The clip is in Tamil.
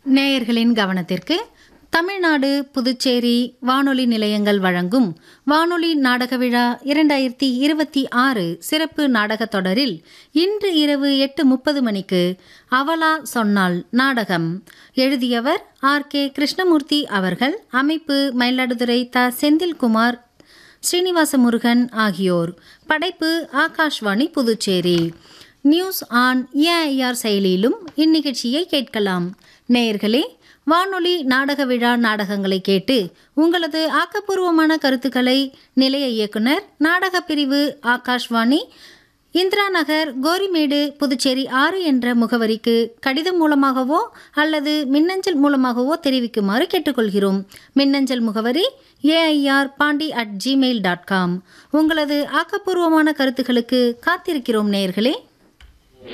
நேயர்களின் கவனத்திற்கு தமிழ்நாடு புதுச்சேரி வானொலி நிலையங்கள் வழங்கும் வானொலி நாடக விழா இரண்டாயிரத்தி இருபத்தி ஆறு சிறப்பு நாடகத் தொடரில் இன்று இரவு எட்டு முப்பது மணிக்கு அவலா சொன்னாள் நாடகம் எழுதியவர் ஆர் கே கிருஷ்ணமூர்த்தி அவர்கள் அமைப்பு மயிலாடுதுறை த செந்தில்குமார் ஸ்ரீனிவாச முருகன் ஆகியோர் படைப்பு Akashvani Puducherry news on AIR செயலியிலும் இந்நிகழ்ச்சியை கேட்கலாம் நேயர்களே வானொலி நாடக விழா நாடகங்களை கேட்டு உங்களது ஆக்கப்பூர்வமான கருத்துக்களை நிலைய இயக்குனர் நாடகப் பிரிவு ஆகாஷ்வாணி இந்திரா நகர் கோரிமேடு புதுச்சேரி ஆறு என்ற முகவரிக்கு கடிதம் மூலமாகவோ அல்லது மின்னஞ்சல் மூலமாகவோ தெரிவிக்குமாறு கேட்டுக்கொள்கிறோம் மின்னஞ்சல் முகவரி AIR Pondy at Gmail dot com உங்களது ஆக்கப்பூர்வமான கருத்துக்களுக்கு காத்திருக்கிறோம் நேயர்களே